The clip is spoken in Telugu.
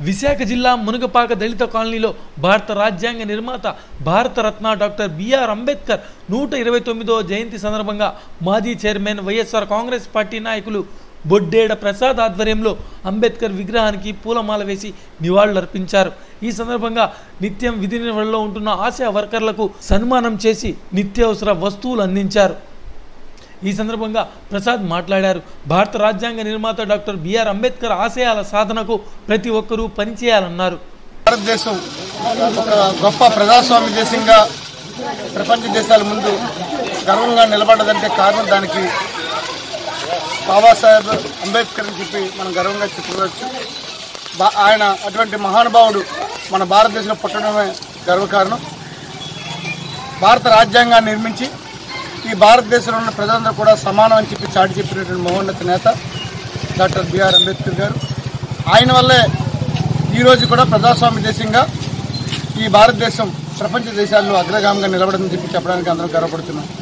విశాఖ జిల్లా మునగపాక దళిత కాలనీలో భారత రాజ్యాంగ నిర్మాత భారతరత్న డాక్టర్ బిఆర్ అంబేద్కర్ నూట ఇరవై తొమ్మిదో జయంతి సందర్భంగా మాజీ చైర్మన్ వైఎస్ఆర్ కాంగ్రెస్ పార్టీ నాయకులు బొడ్డేడ ప్రసాద్ ఆధ్వర్యంలో అంబేద్కర్ విగ్రహానికి పూలమాల వేసి నివాళులర్పించారు ఈ సందర్భంగా నిత్యం విధి నిర్వహణలో ఉంటున్న ఆశా వర్కర్లకు సన్మానం చేసి నిత్యావసర వస్తువులు అందించారు ఈ సందర్భంగా ప్రసాద్ మాట్లాడారు భారత రాజ్యాంగ నిర్మాత డాక్టర్ బిఆర్ అంబేద్కర్ ఆశయాల సాధనకు ప్రతి ఒక్కరూ పనిచేయాలన్నారు భారతదేశం ఒక గొప్ప ప్రజాస్వామ్య దేశంగా ప్రపంచ దేశాల ముందు గర్వంగా నిలబడ్డదంటే కారణం దానికి బాబాసాహెబ్ అంబేద్కర్ అని చెప్పి మనం గర్వంగా చెప్పుకోవచ్చు బా- ఆయన అటువంటి మహానుభావుడు మన భారతదేశంలో పుట్టడమే గర్వకారణం భారత రాజ్యాంగాన్ని నిర్మించి ఈ భారతదేశంలో ఉన్న ప్రజలందరూ కూడా సమానం అని చెప్పి చాటి చెప్పినటువంటి మహోన్నత నేత డాక్టర్ బిఆర్ అంబేద్కర్ గారు ఆయన వల్లే ఈరోజు కూడా ప్రజాస్వామ్య దేశంగా ఈ భారతదేశం ప్రపంచ దేశాల్లో అగ్రగామిగా నిలబడదని చెప్పి చెప్పడానికి అందరం గర్వపడుతున్నాం